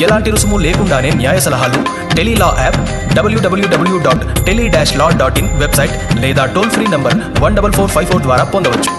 ఎలాంటి రుసుము లేకుండానే న్యాయ సలహాలు Tele Law app W W W dot tele dash law dot in website లేదా toll free number one double four five four ద్వారా పొందవచ్చు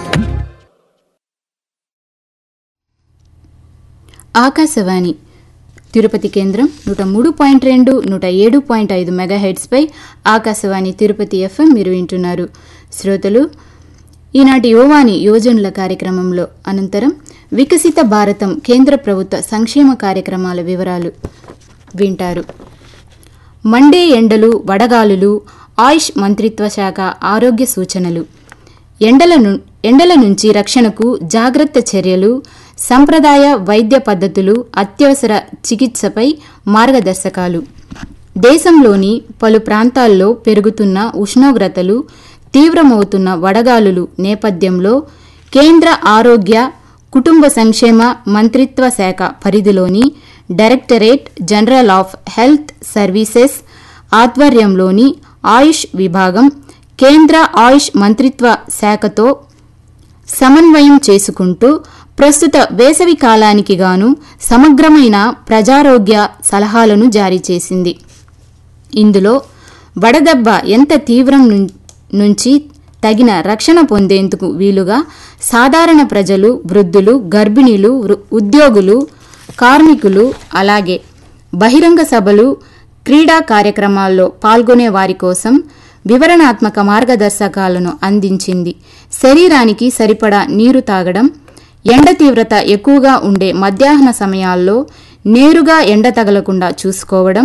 ఆకాశవాణి తిరుపతి కేంద్రం నూట మూడు పాయింట్ రెండు నూట ఏడు పాయింట్ ఐదు మెగాహెడ్స్పై ఆకాశవాణి తిరుపతి ఎఫ్ఎం మీరు వింటున్నారు శ్రోతలు ఈనాటి యువవాణి యువజనుల కార్యక్రమంలో అనంతరం వికసిత భారతం కేంద్ర ప్రభుత్వ సంక్షేమ కార్యక్రమాల వివరాలు వింటారు మండే ఎండలు వడగాలులు ఆయుష్ మంత్రిత్వ శాఖ ఆరోగ్య సూచనలు ఎండల ను- ఎండల నుంచి రక్షణకు జాగ్రత్త చర్యలు సంప్రదాయ వైద్య పద్ధతులు అత్యవసర చికిత్సపై మార్గదర్శకాలు దేశంలోని పలు ప్రాంతాల్లో పెరుగుతున్న ఉష్ణోగ్రతలు తీవ్రమవుతున్న వడగాలులు నేపథ్యంలో కేంద్ర ఆరోగ్య కుటుంబ సంక్షేమ మంత్రిత్వ శాఖ పరిధిలోని directorate general of health services ఆధ్వర్యంలోని ఆయుష్ విభాగం కేంద్ర ఆయుష్ మంత్రిత్వ శాఖతో సమన్వయం చేసుకుంటూ ప్రస్తుత వేసవి కాలానికి గాను సమగ్రమైన ప్రజారోగ్య సలహాలను జారీ చేసింది ఇందులో వడదెబ్బ ఎంత తీవ్రం నుం- నుంచి తగిన రక్షణ పొందేందుకు వీలుగా సాధారణ ప్రజలు వృద్ధులు గర్భిణీలు వృ- ఉద్యోగులు కార్మికులు అలాగే బహిరంగ సభలు క్రీడా కార్యక్రమాల్లో పాల్గొనే వారి కోసం వివరణాత్మక మార్గదర్శకాలను అందించింది శరీరానికి సరిపడా నీరు తాగడం ఎండ తీవ్రత ఎక్కువగా ఉండే మధ్యాహ్న సమయాల్లో నేరుగా ఎండ తగలకుండా చూసుకోవడం